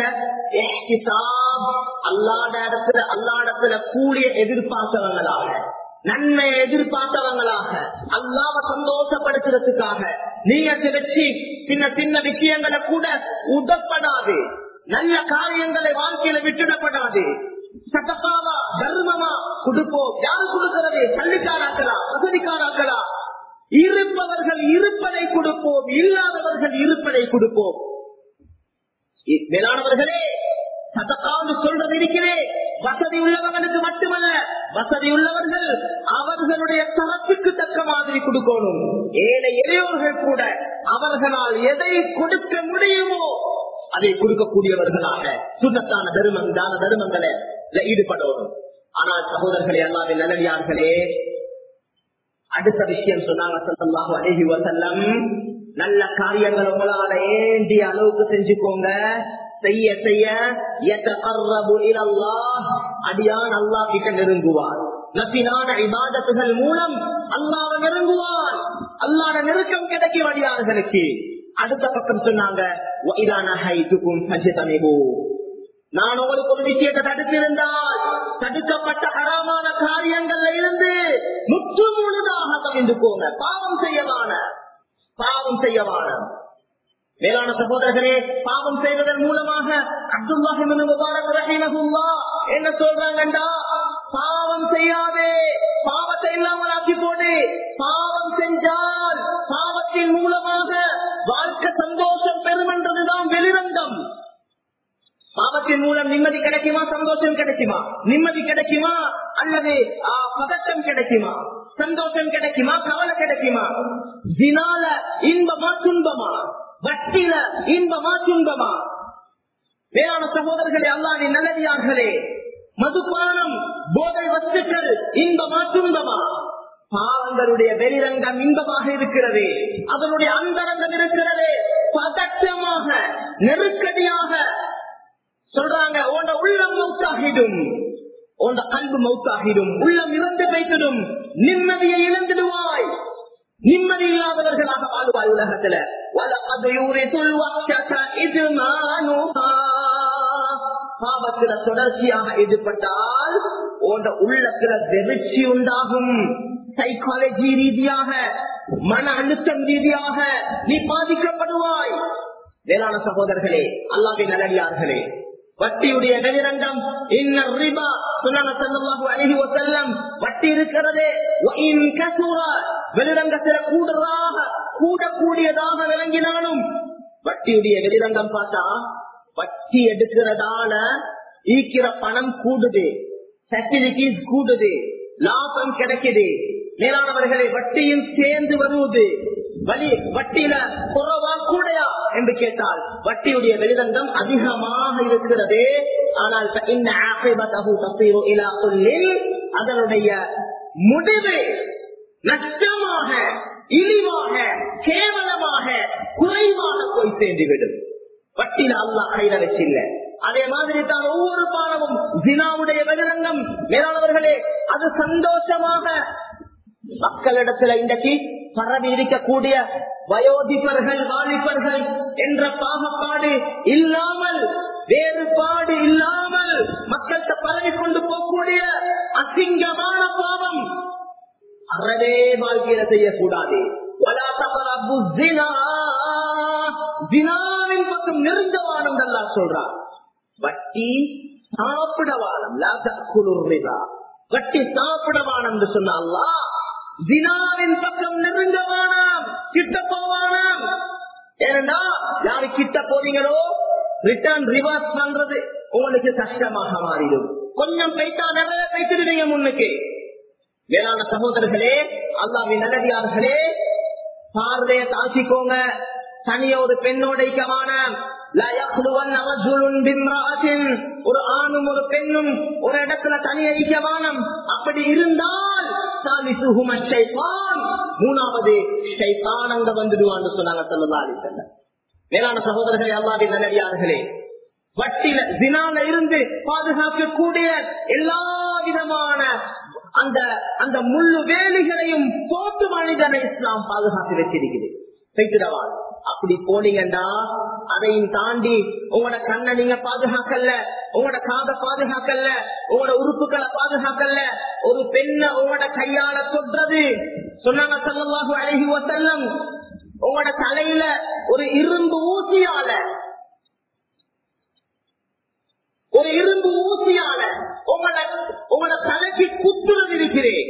அல்லாட இடத்துல அல்லாடத்துல கூலிய எதிர்பார்த்தவங்களாக நன்மை எதிர்பார்த்தவங்களாக அல்லாம சந்தோஷப்படுத்துறதுக்காக நீங்க கிடைச்சி சின்ன சின்ன விஷயங்களை கூட உதப்படாது நல்ல காரியங்களை வாழ்க்கையில விட்டுடப்படாது சட்டப்பாவா தர்மமா கொடுப்போம் யார் கொடுக்கிறது பள்ளிக்காராக்களா வசதிக்காராக்களா இருப்பவர்கள் இருப்பதை கொடுப்போம் இல்லாதவர்கள் இருப்பதை கொடுப்போம் மேலானவர்களே சதக்கான்னு சொல்றது இருக்கிறே வசதி உள்ளவர்களுக்கு மட்டுமல்ல வசதி உள்ளவர்கள் அவர்களுடைய தரத்துக்கு தக்க மாதிரி கொடுக்கணும் ஏழை எளியோர்கள் கூட அவர்களால் எதை கொடுக்க முடியுமோ அதை கொடுக்கக்கூடியவர்களாக சுண்ணத்தான தருமம் தான தருமங்களை ஈடுபடணும் ஆனால் சகோதரர்களே எல்லாமே நல்லடியார்களே அடுத்த விஷயம் சொன்னாங்க சல்லாஹு அழகி வசல்லம் நல்ல காரியங்கள் உங்களால ஏண்டிய அளவுக்கு செஞ்சுக்கோங்க செய்ய செய்ய அடியான் அல்லா கிட்ட நெருங்குவார் நப்பினான இபாதத்துகள் மூலம் அல்லாத நெருங்குவார் அல்லாத நெருக்கம் கிடைக்கும் அடியார்களுக்கு அடுத்த பக்கம் சொன்னாங்க நான் உங்களுக்கு ஒரு விஷயத்தை தடுத்திருந்தால் தடுக்கப்பட்ட அறமான காரியங்கள்ல இருந்து முற்று முழுதாக கவிழ்ந்துக்கோங்க பாவம் செய்யவான பாவம் செய்யவான மேலான சகோதரர்களே பாவம் செய்வதன் மூலமாக அப்துல்லா என்ன சொல்றாங்கண்டா பாவம் செய்யாதே பாவத்தை இல்லாமல் ஆக்கி போடு பாவம் செஞ்சால் பாவத்தின் மூலமாக வாழ்க்கை சந்தோஷம் தாவத்தின் மூலம் நிம்மதி கிடைக்குமா சந்தோஷம் கிடைக்குமா நிம்மதி கிடைக்குமா அல்லது ஆ, பதட்டம் கிடைக்குமா சந்தோஷம் கிடைக்குமா கவலை கிடைக்குமா தினால இன்பமா துன்பமா வட்டில இன்பமா துன்பமா வேளாண் சகோதரர்களே அல்லாவின் நல்லடியார்களே மதுபானம் போதை வஸ்துக்கள் இன்பமா துன்பமா பாவங்களுடைய வெளிரங்கம் இன்பமாக இருக்கிறது அதனுடைய அந்தரங்கம் இருக்கிறது பதட்டமாக நெருக்கடியாக சொல்றாங்க உண்ட உள்ளம் மௌத்தாகிடும் உண்ட கல்வி மௌத்தாகிடும் உள்ளம் இறந்து வைத்திடும் நிம்மதியை இழந்துடுவாய் நிம்மதி இல்லாதவர்களாக வாழ்வாய் உலகத்துல வலகது யூரிதுல் வஹ்ஷத இத்மானுஹா. பாவத்துல தொடர்ச்சியாக ஈடுபட்டால் உண்ட உள்ளத்துல வெறிச்சி உண்டாகும் சைக்காலஜி ரீதியாக மன அழுத்தம் ரீதியாக நீ பாதிக்கப்படுவாய் வேளாண் சகோதரர்களே அல்லாவின் நல்லடியார்களே வட்டியுடைய வெளிரங்கம் இன்னர் ரிபா சுன்னான ஸல்லல்லாஹு அலைஹி வஸல்லம் வட்டி இருக்கிறதே வ இன் கஸுர வெளிரங்கத்தில கூடுறதாக கூடக்கூடியதாக விளங்கினாலும் வட்டியுடைய வெளிரங்கம் பார்த்தா வட்டி எடுக்கிறதால ஈக்கிற பணம் கூடுது ஃபெசிலிட்டிஸ் கூடுது லாபம் கிடைக்குது மேலானவர்களை வட்டியும் சேர்ந்து வருவது வலி வட்டியில குறவா கூடையா என்று கேட்டால் வட்டியுடைய வெளிரங்கம் அதிகமாக இருக்கிறது ஆனால் فإن عاقبته تصير إلى كل அதனுடைய முடிவு நஷ்டமாக இழிவாக கேவலமாக குறைவாக போய் சேர்ந்துவிடும் வட்டியில அல்லாஹ் கையில வச்சில்ல அதே மாதிரி தான் ஒவ்வொரு பானமும் ஜினாவுடைய வெளிரங்கம் மேலானவர்களே அது சந்தோஷமாக மக்களிடத்துல இன்றைக்கு பரவி இருக்கக்கூடிய வயோதிபர்கள் வாலிபர்கள் என்ற பாகப்பாடு இல்லாமல் வேறுபாடு இல்லாமல் மக்கள்கிட்ட பரவி கொண்டு போகக்கூடிய அசிங்கமான பாவம் அறவே வாழ்க்கையில செய்யக்கூடாது وَلَا تَقْرَبُوا الزِّنَا. ஜினாவின் பக்கம் நெருங்கவானம் அல்லா சொல்றார் வட்டி சாப்பிடவானம் லா தஅக்குலு ரிபா. வட்டி சாப்பிடவானம் என்று சொன்ன அல்லாஹ் ஜினாவின் பக்கம் நெருங்கவானம் கிட்ட போவானம் ஏன்னா யாரு கிட்ட போறீங்களோ ரிட்டர்ன் ரிவர்ஸ் பண்றது உங்களுக்கு கஷ்டமாக மாறிடும் கொஞ்சம் பைத்தா நிறைய பைத்திருவீங்க முன்னுக்கு வேளாண் சகோதரர்களே அல்லாவின் நல்லடியார்களே பார்வைய தாக்கிக்கோங்க தனிய ஒரு பெண்ணோட ஐக்கியமான ஒரு ஆணும் ஒரு பெண்ணும் ஒரு இடத்துல தனி ஐக்கியமானம் அப்படி இருந்தால் சாலிசுகும ஷைத்தான். மூணாவது ஷைத்தான் அங்க வந்துடுவான்னு சொன்னாங்க சொல்லலாம் அலிசல்ல வேளாண் சகோதரர்களே அல்லாவின் நல்லடியார்களே வட்டில தினால இருந்து பாதுகாக்கக்கூடிய எல்லா விதமான அந்த அந்த முள்ளு வேலிகளையும் போட்டு மனிதனை இஸ்லாம் பாதுகாத்து வச்சிருக்குது செய்திடவாள் அப்படி போனீங்கன்னா அதையும் தாண்டி உங்களோட கண்ணை நீங்க பாதுகாக்கல உங்களோட காதை பாதுகாக்கல உங்களோட உறுப்புகளை பாதுகாக்கல ஒரு பெண்ணை உங்களோட கையால தொடுறது சொன்னாங்க சல்லல்லாஹு அலைஹி வஸல்லம் உங்களோட தலையில ஒரு இரும்பு ஊசியால ஒரு இரும்பு ஊசியால உங்களோட உங்களோட தலைக்கு குத்துறது இருக்கிறேன்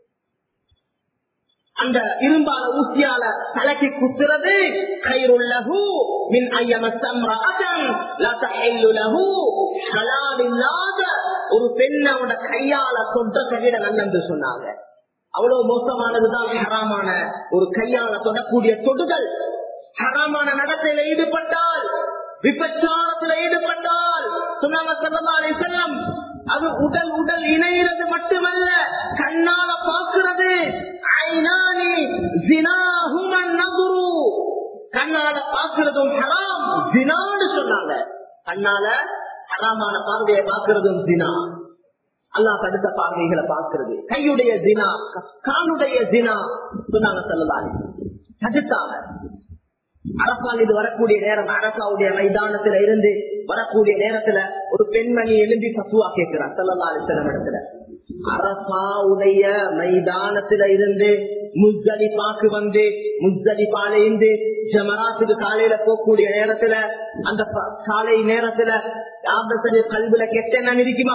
அந்த இரும்பால ஊசியால தலைக்கு குத்துறது கயிறுள்ளஹு மின் ஐயமசம்ராஜன் லதஹில்லுலஹு ஹலால் இல்லாத ஒரு பெண்ணோட கையால தொட்ட கையிட நல்லென்று சொன்னாங்க அவ்வளவு மோசமானதுதான் ஹராமான ஒரு கையால தொடக்கூடிய தொடுதல் ஹராமான நடத்தையில ஈடுபட்டால் விபச்சாரத்தில் ஈடுபட்டால் சொன்னாங்க சல்லல்லாஹு அலைஹி வஸல்லம் அது உடல் உடல் இணைகிறது மட்டுமல்ல கண்ணால பார்க்கிறது ஐநானி ஜினாஹுமன் நதுரு கண்ணால பார்க்கிறதும் ஹராம் ஜினான்னு சொன்னாங்க கண்ணால ஹராமான பார்வையை பார்க்கிறதும் ஜினா அல்லாஹ் தடுத்த பார்வைகளை பார்க்கிறது கையுடைய ஜினா காலுடைய ஜினா சொன்னாங்க சொல்லலாலி தடுத்தாங்க அரசால் இது வரக்கூடிய நேரம் அரசாவுடைய மைதானத்துல இருந்து வரக்கூடிய நேரத்துல ஒரு பெண்மணி எழும்பி பசுவா கேட்கிறார் செல்லலாலி சில இடத்துல அரசாவுடைய மைதானத்துல இருந்து முஸ்தலிபாக்கு வந்து முஸ்தலிபால இருந்து ஜமராத்துக்கு காலையில போகக்கூடிய நேரத்துல அந்த ப- காலை நேரத்துல யாபசரி கல்வில கெட்ட எண்ணம் இருக்குமா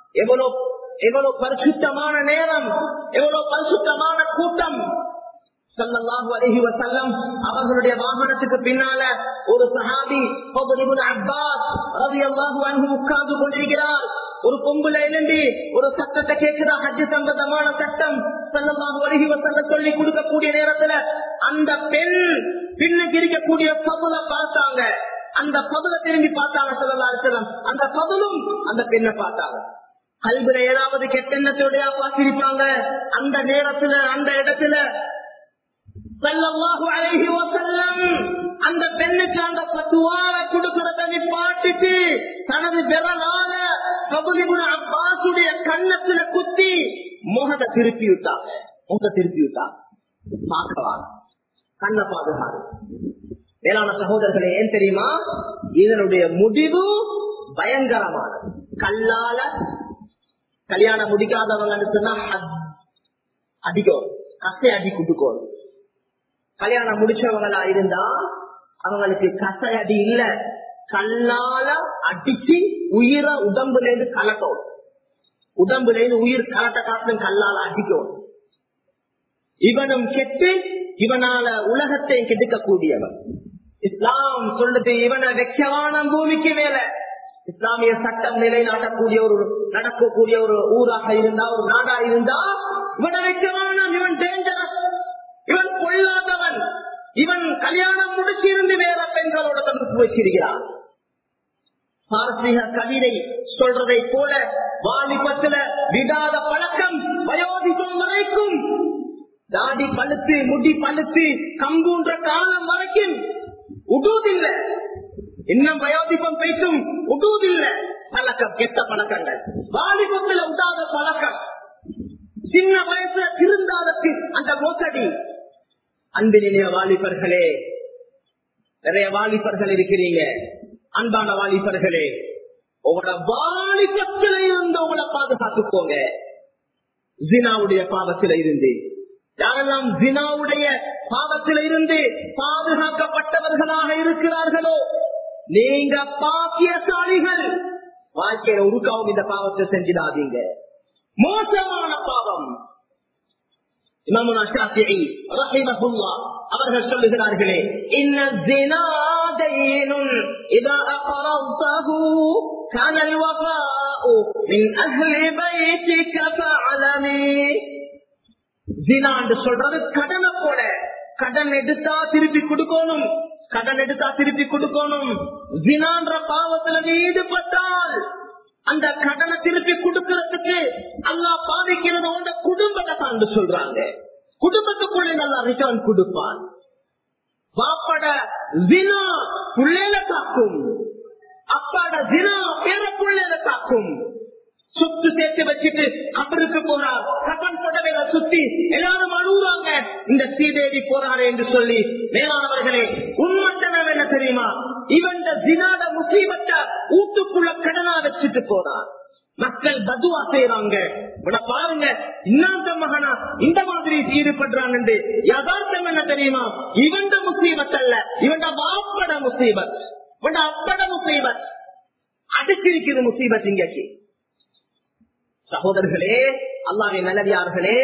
எவ்வளவு எவ்வளவு பரிசுத்தமான நேரம் எவ்வளவு பரிசுத்தமான கூட்டம் ஸல்லல்லாஹு அலைஹி வஸல்லம் அவர்களுடைய வாகனத்துக்கு பின்னால ஒரு சஹாபி ஃபضل இப்னு அப்பாஸ் ரலியல்லாஹு அன்ஹு உட்கார்ந்து கொண்டிருக்கிறார் ஒரு பொம்புல எழுந்து ஒரு சட்டத்தை கேட்கிறா ஹஜ் சம்பந்தமான சட்டம் ஸல்லல்லாஹு அலைஹி வஸல்லம் சொல்லி கொடுக்கக்கூடிய நேரத்துல அந்த பெண் பின்னுக்கு இருக்கக்கூடிய பபுல பார்த்தாங்க அந்த பபுல திரும்பி பார்த்தாங்க ஸல்லல்லாஹு அலைஹி வஸல்லம் அந்த பபுலும் அந்த பெண்ணை பார்த்தாங்க கல்வில ஏதாவது கெட்டெண்ணத்தோடயா பார்த்திருப்பாங்க அந்த நேரத்துல அந்த இடத்துல ஸல்லல்லாஹு அலைஹி வஸல்லம் அந்த பெண்ணுக்கு அந்த பத்துவாவை கொடுக்கறத நிப்பாட்டிட்டு தனது விரலால கபுலிபுன அப்பாசுடைய கண்ணத்துல குத்தி முகத்தை திருப்பி விட்டாங்க முகத்தை திருப்பி விட்டாங்க பார்க்கவா கண்ணை பாதுகாரு மேலான சகோதரர்களே ஏன் தெரியுமா இதனுடைய முடிவு பயங்கரமானது கல்லால கல்யாணம் முடிக்காதவங்க சொன்னா அடிக்கும் கசை அடி குட்டுக்கோணும் கல்யாணம் முடிச்சவங்களா இருந்தா அவங்களுக்கு கசை அடி இல்ல கல்லால அடிச்சு உயிரை உடம்புல இருந்து கலட்டும் உடம்புல இருந்து உயிர் கலட்ட காட்டும் கல்லால அடிக்கும் இவனும் கெட்டு இவனால உலகத்தை கெடுக்க கூடியவன் இஸ்லாம் சொல்லுது இவனை வெக்கவான பூமிக்கு மேல இஸ்லாமிய சட்டம் நிலைநாட்டக்கூடிய ஒரு நடக்கக்கூடிய ஒரு ஊராக இருந்தா ஒரு நாடா இருந்தா இவனை வெக்கவான இவன் டேஞ்சரஸ் இவன் கொள்ளாதவன் இவன் கல்யாணம் முடிச்சிருந்து வேற பெண்களோட தடுப்பு வச்சிருக்கிறான் பாரசீக கவிதை சொல்றதை போல வாலிபத்துல விடாத பழக்கம் வயோதிகம் வரைக்கும் தாடி பழுத்து முடி பழுத்து கம்புன்ற காலம் வரைக்கும் உடுவதில்ல இன்னும் வயோதிபம் பேசும் உடுவதில்ல பழக்கம் கெட்ட பழக்கங்கள் வாலிபத்துல உடாத பழக்கம் சின்ன வயசுல திருந்தாதற்கு அந்த மோசடி அன்பு நிலைய வாலிபர்களே நிறைய வாலிபர்கள் இருக்கிறீங்க அன்பான வாலிபர்களே உங்களோட வாலிபத்தில இருந்து உங்களை பாதுகாத்துக்கோங்க ஜினாவுடைய பாவத்தில இருந்து யாரெல்லாம் ஜினாவுடைய பாவத்தில இருந்து பாதுகாக்கப்பட்டவர்களாக இருக்கிறார்களோ நீங்க பாக்கியசாலிகள் வாழ்க்கையில உருக்காவும் இந்த பாவத்தை செஞ்சிடாதீங்க மோசமான பாவம் இமாமுனா ஷாஃபிஈ ரஹிமஹுல்லாஹ் அவர்கள் சொல்லுகிறார்களே இன்ன ஜினாதைனுன் இதா அகரதஹு كان الوفاء من أهل بيتك فاعلمي ஜினா என்று சொல்றது கடனை போல கடன் எடுத்தா திருப்பி கொடுக்கணும் கடன் எடுத்தா திருப்பி கொடுக்கணும் ஜினான்ற பாவத்துல நீ ஈடுபட்டால் அந்த கடனை திருப்பி கொடுக்கறதுக்கு அல்லா பாதிக்கிறது உங்க குடும்பத்தை தான் சொல்றாங்க குடும்பத்துக்குள்ளே நல்லா ரிட்டர்ன் கொடுப்பான் பாப்பட ஜினா புள்ளையில காக்கும் அப்பாட ஜினா பேர புள்ளையில காக்கும் சுத்து சேர்த்து வச்சுட்டு கபருக்கு போறார் கபன் புடவையில சுத்தி எல்லாரும் அழுகுறாங்க இந்த ஸ்ரீதேவி போறாரு என்று சொல்லி மேலானவர்களே உண்மத்தனம் என்ன தெரியுமா இவன் ஜினாத முசீபத்தை வீட்டுக்குள்ள கடனா வச்சுட்டு போறான் மக்கள் பதுவா செய்யறாங்க இவனை பாருங்க இன்னாந்த மகனா இந்த மாதிரி ஈடுபடுறாங்க யதார்த்தம் என்ன தெரியுமா இவன் முசீபத் அல்ல இவன் வாப்பட முசீபத் இவன் அப்பட முசீபத் அடிச்சிருக்கிறது முசீபத் இங்கக்கு சகோதரர்களே அல்லாவின் நல்லடியார்களே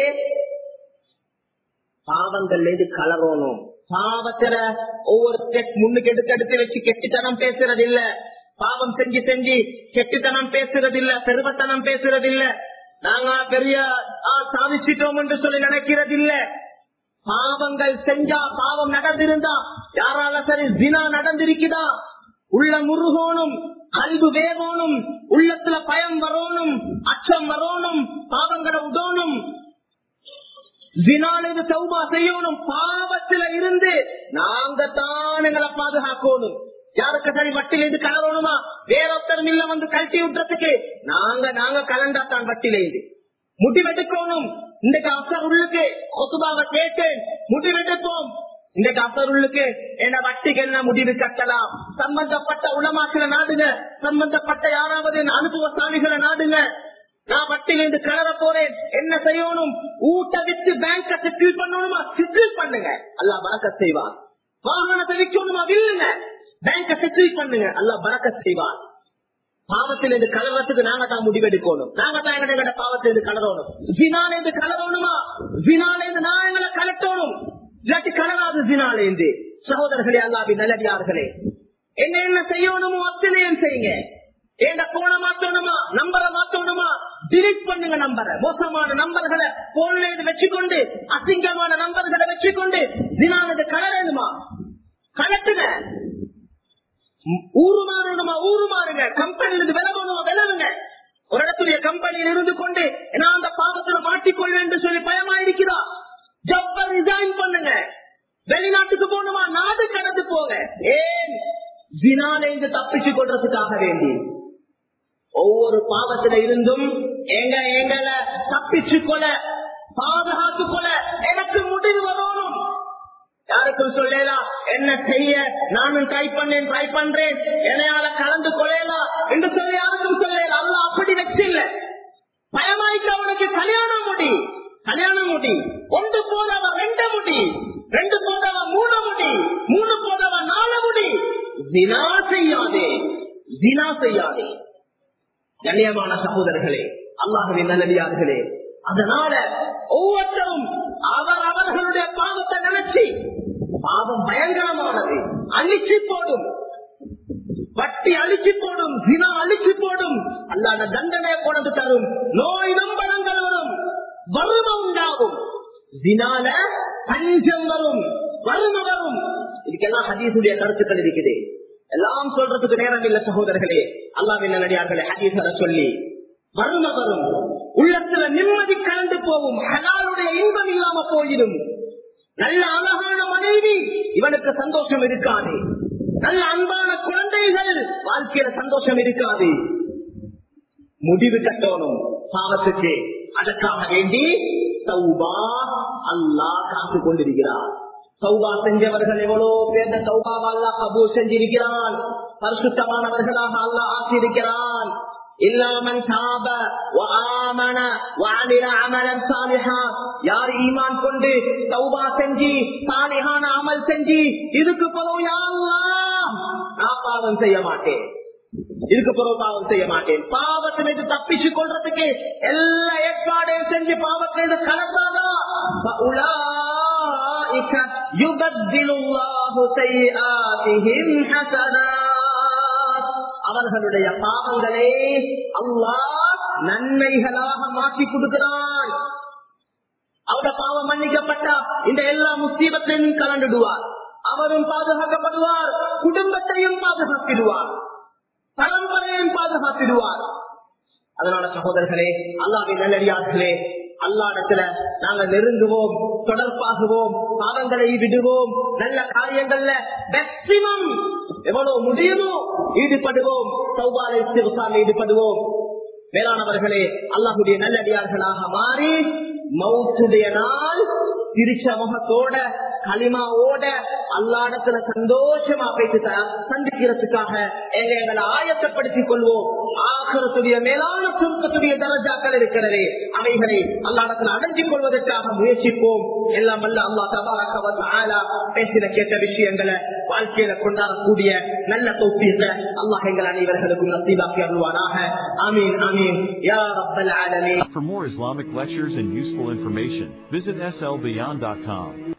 பாவங்கள்ல இருந்து கலரணும் பாவத்துல ஒவ்வொரு ஸ்டெப் முன்னுக்கு எடுத்து எடுத்து வச்சு கெட்டித்தனம் பேசுறது இல்ல பாவம் செஞ்சு செஞ்சு கெட்டித்தனம் பேசுறது இல்ல பெருவத்தனம் பேசுறது இல்ல நாங்க பெரிய சாதிச்சிட்டோம் என்று சொல்லி நினைக்கிறது இல்ல பாவங்கள் செஞ்சா பாவம் நடந்திருந்தா யாரால சரி தினா நடந்திருக்குதா உள்ள முருகோனும் கல்வி வேகணும் உள்ளத்துல பயம் வரணும் அச்சம் வரணும் பாவங்களை உடணும் தினாலுக்கு சௌபா செய்யணும் பாவத்துல இருந்து நாங்க தான் எங்களை பாதுகாக்கணும் யாருக்கு சரி வட்டிலிருந்து கலரணுமா வேறொருத்தர் இல்ல வந்து கழட்டி விட்டுறதுக்கு நாங்க நாங்க கலண்டா தான் வட்டிலேந்து முடிவெடுக்கணும் இன்றைக்கு அசர் உள்ளுக்கு கொசுபாவை கேட்டேன் முடிவெடுப்போம் இன்றைக்கு அசருள்ளுக்கு என்ன வட்டிக்கு என்ன முடிவு கட்டலாம் சம்பந்தப்பட்ட உளமாக்களை நாடுங்க சம்பந்தப்பட்ட யாராவது அனுபவசாலிகளை நாடுங்க நான் வட்டிலிருந்து கலர போறேன் என்ன செய்யணும் ஊட்ட விட்டு பேங்க செட்டில் பண்ணணுமா செட்டில் பண்ணுங்க அல்லா பறக்க செய்வான் வாகனத்தை விற்கணுமா வில்லுங்க பேங்க செட்டில் பண்ணுங்க அல்லா பறக்க செய்வான் பாவத்தில் இருந்து கலவரத்துக்கு நாங்க தான் முடிவெடுக்கணும் நாங்க தான் எங்க பாவத்தில் இருந்து கலரணும் ஜினால இருந்து கலரணுமா ஜினால இருந்து நான் எங்களை கலட்டணும் இல்லாட்டி கலராது தினாலேந்து சகோதரர்களே அல்லாவின் நல்லடியார்களே என்ன என்ன செய்யணுமோ அத்தனையும் செய்யுங்க ஏண்ட போன மாத்தணுமா நம்பரை மாத்தணுமா டிலீட் பண்ணுங்க நம்பரை மோசமான நம்பர்களை போன்ல இது வச்சுக்கொண்டு அசிங்கமான நம்பர்களை வச்சுக்கொண்டு தினானது கலரேனுமா கலட்டுங்க ஊரு மாறணுமா ஊரு மாறுங்க கம்பெனில இருந்து விலகணுமா விலகுங்க ஒரு இடத்துடைய கம்பெனியில் இருந்து கொண்டு நான் அந்த பாவத்துல மாட்டிக்கொள்வேன் என்று சொல்லி பயமா இருக்கிறா ஜப்ப ரிசைன் பண்ணுங்க வெளிநாட்டுக்கு போகணுமா நாடு கடந்து போங்க ஏன் தினாலேந்து தப்பிச்சு கொள்றதுக்காக வேண்டி ஒவ்வொரு பாவத்தில இருந்தும் எங்க எங்களை தப்பிச்சு கொள்ள பாதுகாத்து கொள்ள எனக்கு முடிவு வரணும் யாருக்கும் சொல்லலாம் என்ன செய்ய நானும் ட்ரை பண்ணேன் ட்ரை பண்றேன் என்னையால கலந்து கொள்ளலாம் என்று சொல்லி யாருக்கும் சொல்லலாம் அல்ல அப்படி வச்சில்ல பயமாய்க்கு அவனுக்கு கல்யாணம் முடி கல்யாணம் முடி ஒன்று போதவ ரெண்டு முடி ரெண்டு போதவ மூணு முடி மூணு போதவ நாலு முடி தினா செய்யாதே தினா செய்யாதே கண்ணியமான சகோதரர்களே அல்லாஹுவின் நல்லடியார்களே அதனால ஒவ்வொருத்தரும் அவர் அவர்களுடைய பாவத்தை நினைச்சு பாவம் பயங்கரமானது அழிச்சு போடும் வட்டி அழிச்சு போடும் தினா அழிச்சு போடும் அல்லாத தண்டனை கொண்டு தரும் நோய் நம்பளங்கள் வரும் வறுமை உண்டாகும் தினால பஞ்சம் வரும் வறுமை வரும் இதுக்கெல்லாம் ஹதீசுடைய கருத்துக்கள் இருக்குது எல்லாம் சொல்றதுக்கு நேரம் இல்ல சகோதரர்களே அல்லாவின் நல்லடியார்களே ஹதீசரை சொல்லி வறுமை வரும் உள்ளத்துல நிம்மதி கலந்து போகும் ஹலாலுடைய இன்பம் இல்லாம போயிடும் நல்ல அழகான மனைவி இவனுக்கு சந்தோஷம் இருக்காது நல்ல அன்பான குழந்தைகள் வாழ்க்கையில சந்தோஷம் இருக்காது முடிவு கட்டணும் பாவத்துக்கு அதற்காக வேண்டி சௌபா அல்லா காத்து கொண்டிருக்கிறார் சௌபா செஞ்சவர்கள் எவ்வளவு பேர்ந்த சௌபாவா அல்லா கபூர் செஞ்சிருக்கிறான் பரிசுத்தமானவர்களாக அல்லா ஆக்கியிருக்கிறான் இல்லாமன் சாப وآمن وعمل عملا صالحا யார் ஈமான் கொண்டு தௌபா செஞ்சு சாலிஹான அமல் செஞ்சு இதுக்கு பிறகு யா அல்லாஹ் நான் பாவம் செய்ய மாட்டேன் இதுக்கு பிறகு பாவம் செய்ய மாட்டேன் பாவத்திலிருந்து தப்பிச்சு கொள்றதுக்கு எல்லா ஏற்பாடையும் செஞ்சு பாவத்திலிருந்து கலப்பாதா فأولئك يبدل الله سيئاتهم حسنات அவர்களுடைய பாவங்களே அல்லாஹ் நன்மைகளாக மாற்றி கொடுக்கிறான் அவருடைய பாவம் மன்னிக்கப்பட்டா இந்த எல்லா முஸ்தீபத்தையும் கலந்துடுவார் அவரும் பாதுகாக்கப்படுவார் குடும்பத்தையும் பாதுகாத்திடுவார் பரம்பரையும் பாதுகாத்திடுவார் அதனால சகோதரர்களே அல்லாவின் நல்லடியார்களே அல்லாடத்துல நாங்க நெருங்குவோம் தொடர்பாகுவோம் பாவங்களை விடுவோம் நல்ல காரியங்கள்ல மேக்சிமம் எவ்வளவு முடியுமோ ஈடுபடுவோம் சௌபாலை சிறுசால் ஈடுபடுவோம் மேலானவர்களே அல்லாஹுடைய நல்லடியார்களாக மாறி மவுத்துடைய நாள் திருச்ச முகத்தோட களிமாவோட அல்லாடத்துல சந்தோஷமா பேசி சந்திக்கிறதுக்காக எங்க எங்களை ஆயத்தப்படுத்திக் கொள்வோம் ஆகரத்துடைய மேலான சுருக்கத்துடைய தரஜாக்கள் இருக்கிறதே அவைகளை அல்லாடத்துல அடைஞ்சு கொள்வதற்காக முயற்சிப்போம் எல்லாம் அல்ல அல்லா தபாரா பேசின கேட்ட விஷயங்களை வாழ்க்கையில கொண்டாடக்கூடிய நல்ல தொப்பியத்தை அல்லாஹ் எங்கள் அனைவர்களுக்கும் நசீபாக்கி அருள்வானாக அமீன் அமீன் யா ரப்பல் ஆலமீன் For more Islamic lectures and useful information, visit slbeyond.com.